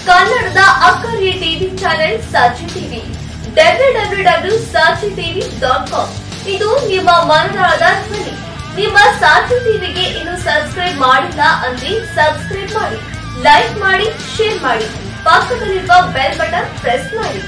ಕನ್ನಡದ ಅಕ್ಕರಿಯ TV channel Sakshi TV W W W Sakshi TV dot com ಇದು ನಿಮ್ಮ ಮನದಾಳದ ಧ್ವನಿ ನಿಮ್ಮ ಸಾಕ್ಷಿ ಟಿವಿಗೆ ಇನ್ನು ಸಬ್ಸ್ಕ್ರೈಬ್ ಮಾಡಿಲ್ಲ ಅಂದ್ರೆ ಸಬ್ಸ್ಕ್ರೈಬ್ ಮಾಡಿ ಲೈಕ್ ಮಾಡಿ ಶೇರ್ ಮಾಡಿ ಪಕ್ಕದಲ್ಲಿರುವ ಬೆಲ್ ಬಟನ್ ಪ್ರೆಸ್ ಮಾಡಿ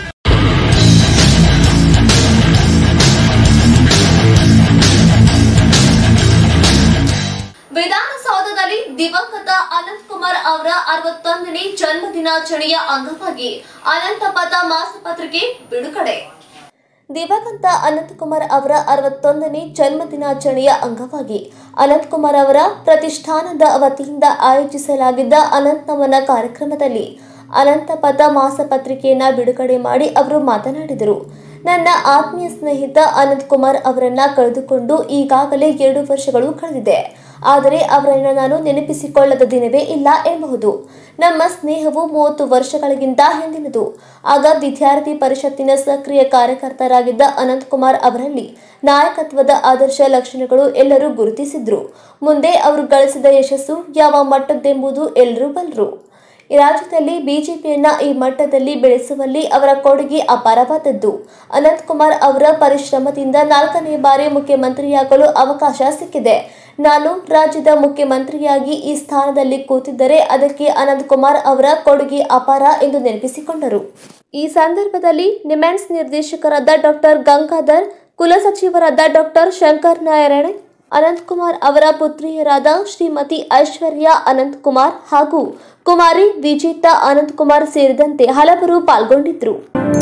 ವಿಧಾನಸೌಧದಲ್ಲಿ ದಿವಂಗತ ಅನಂತ್ ಕುಮಾರ್ ಅವರ ಅರವತ್ತೊಂದನೇ ಜನ್ಮ ದಿನಾಚರಣೆಯ ಅಂಗವಾಗಿ ಅನಂತಪಥ ಮಾಸಪತ್ರಿಕೆ ಬಿಡುಗಡೆ ದಿವಂಗತ ಅನಂತಕುಮಾರ್ ಅವರ ಅರವತ್ತೊಂದನೇ ಜನ್ಮ ದಿನಾಚರಣೆಯ ಅಂಗವಾಗಿ ಅನಂತಕುಮಾರ್ ಅವರ ಪ್ರತಿಷ್ಠಾನದ ವತಿಯಿಂದ ಆಯೋಜಿಸಲಾಗಿದ್ದ ಅನಂತ್ ನಮನ ಕಾರ್ಯಕ್ರಮದಲ್ಲಿ ಅನಂತಪಥ ಮಾಸಪತ್ರಿಕೆಯನ್ನ ಬಿಡುಗಡೆ ಮಾಡಿ ಅವರು ಮಾತನಾಡಿದರು ನನ್ನ ಆತ್ಮೀಯ ಸ್ನೇಹಿತ ಅನಂತ್ ಕುಮಾರ್ ಅವರನ್ನ ಕಳೆದುಕೊಂಡು ಈಗಾಗಲೇ ಎರಡು ವರ್ಷಗಳು ಕಳೆದಿದೆ ಆದರೆ ಅವರನ್ನು ನಾನು ನೆನಪಿಸಿಕೊಳ್ಳದ ದಿನವೇ ಇಲ್ಲ ಎನ್ನಬಹುದು ನಮ್ಮ ಸ್ನೇಹವು ಮೂವತ್ತು ವರ್ಷಗಳಿಗಿಂತ ಹಿಂದಿನದು ಆಗ ವಿದ್ಯಾರ್ಥಿ ಪರಿಷತ್ತಿನ ಸಕ್ರಿಯ ಕಾರ್ಯಕರ್ತರಾಗಿದ್ದ ಅನಂತ್ ಕುಮಾರ್ ಅವರಲ್ಲಿ ನಾಯಕತ್ವದ ಆದರ್ಶ ಲಕ್ಷಣಗಳು ಎಲ್ಲರೂ ಗುರುತಿಸಿದ್ರು ಮುಂದೆ ಅವರು ಗಳಿಸಿದ ಯಶಸ್ಸು ಯಾವ ಮಟ್ಟದ್ದೆಂಬುದು ಎಲ್ಲರೂ ಬಲ್ಲರು ಈ ರಾಜ್ಯದಲ್ಲಿ ಬಿಜೆಪಿಯನ್ನ ಈ ಮಟ್ಟದಲ್ಲಿ ಬೆಳೆಸುವಲ್ಲಿ ಅವರ ಕೊಡುಗೆ ಅಪಾರವಾದದ್ದು ಅನಂತ್ ಕುಮಾರ್ ಅವರ ಪರಿಶ್ರಮದಿಂದ ನಾಲ್ಕನೇ ಬಾರಿ ಮುಖ್ಯಮಂತ್ರಿಯಾಗಲು ಅವಕಾಶ ಸಿಕ್ಕಿದೆ ನಾನು ರಾಜ್ಯದ ಮುಖ್ಯಮಂತ್ರಿಯಾಗಿ ಈ ಸ್ಥಾನದಲ್ಲಿ ಕೂತಿದ್ದರೆ ಅದಕ್ಕೆ ಅನಂತ್ ಕುಮಾರ್ ಅವರ ಕೊಡುಗೆ ಅಪಾರ ಎಂದು ನೆನಪಿಸಿಕೊಂಡರು ಈ ಸಂದರ್ಭದಲ್ಲಿ ನಿಮೆನ್ಸ್ ನಿರ್ದೇಶಕರಾದ ಡಾಕ್ಟರ್ ಗಂಗಾಧರ್ ಕುಲಸಚಿವರಾದ ಡಾಕ್ಟರ್ ಶಂಕರ್ ನಾರಾಯಣ್ ಅನಂತ್ ಕುಮಾರ್ ಅವರ ಪುತ್ರಿಯರಾದ ಶ್ರೀಮತಿ ಐಶ್ವರ್ಯ ಅನಂತ್ ಕುಮಾರ್ ಹಾಗೂ ಕುಮಾರಿ ವಿಜೇತಾ ಅನಂತ್ ಕುಮಾರ್ ಸೇರಿದಂತೆ ಹಲವರು ಪಾಲ್ಗೊಂಡಿದ್ರು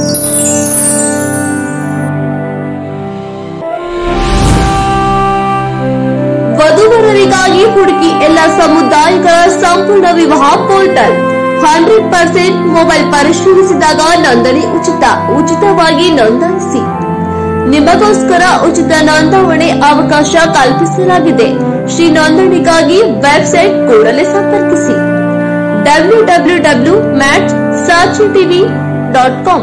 ವಧುವರರಿಗಾಗಿ ಹುಡುಕಿ ಎಲ್ಲ ಸಮುದಾಯಗಳ ಸಂಪೂರ್ಣ ವಿವಾಹ ಪೋರ್ಟಲ್ ಹಂಡ್ರೆಡ್ ಪರ್ಸೆಂಟ್ ಮೊಬೈಲ್ ಪರಿಶೀಲಿಸಿದಾಗ ನೋಂದಣಿ ಉಚಿತ ಉಚಿತವಾಗಿ ನೋಂದಾಯಿಸಿ ನಿಮಗೋಸ್ಕರ ಉಚಿತ ನೋಂದಾವಣೆ ಅವಕಾಶ ಕಲ್ಪಿಸಲಾಗಿದೆ ಶ್ರೀ ನೋಂದಣಿಗಾಗಿ ವೆಬ್ಸೈಟ್ ಕೂಡಲೇ ಸಂಪರ್ಕಿಸಿ ಡಬ್ಲ್ಯೂ ಡಬ್ಲ್ಯೂ ಡಬ್ಲ್ಯೂ ಮ್ಯಾಟ್ ಸಾಚಿ TV dot com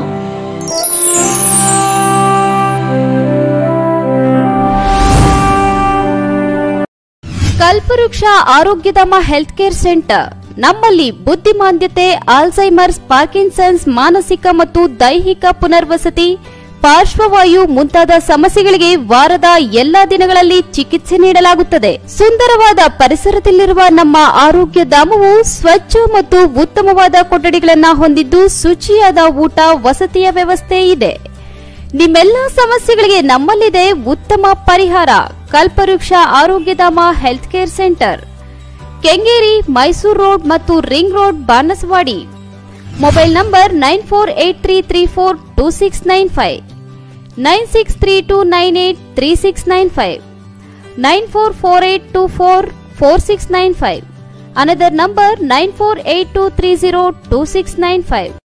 Kalpavriksha Arogyadhama health care centre ನಮ್ಮಲ್ಲಿ ಬುದ್ಧಿಮಾಂದ್ಯತೆ ಆಲ್ಝೈಮರ್ಸ್ ಪಾರ್ಕಿನ್ಸನ್ಸ್ ಮಾನಸಿಕ ಮತ್ತು ದೈಹಿಕ ಪುನರ್ವಸತಿ ಪಾರ್ಶ್ವವಾಯು ಮುಂತಾದ ಸಮಸ್ಯೆಗಳಿಗೆ ವಾರದ ಎಲ್ಲಾ ದಿನಗಳಲ್ಲಿ ಚಿಕಿತ್ಸೆ ನೀಡಲಾಗುತ್ತದೆ ಸುಂದರವಾದ ಪರಿಸರದಲ್ಲಿರುವ ನಮ್ಮ ಆರೋಗ್ಯ ಧಾಮವು ಸ್ವಚ್ಛ ಮತ್ತು ಉತ್ತಮವಾದ ಕೊಠಡಿಗಳನ್ನ ಹೊಂದಿದ್ದು ಶುಚಿಯಾದ ಊಟ ವಸತಿಯ ವ್ಯವಸ್ಥೆ ಇದೆ ನಿಮ್ಮೆಲ್ಲ ಸಮಸ್ಯೆಗಳಿಗೆ ನಮ್ಮಲ್ಲಿದೆ ಉತ್ತಮ ಪರಿಹಾರ Kalpavriksha Arogyadhama health care centre Kengeri Mysuru road ಮತ್ತು ring road Banaswadi mobile number nine four eight three three four two six nine five nine six three two nine eight three six nine five nine four four eight two four four six nine five another number nine four eight two three zero two six nine five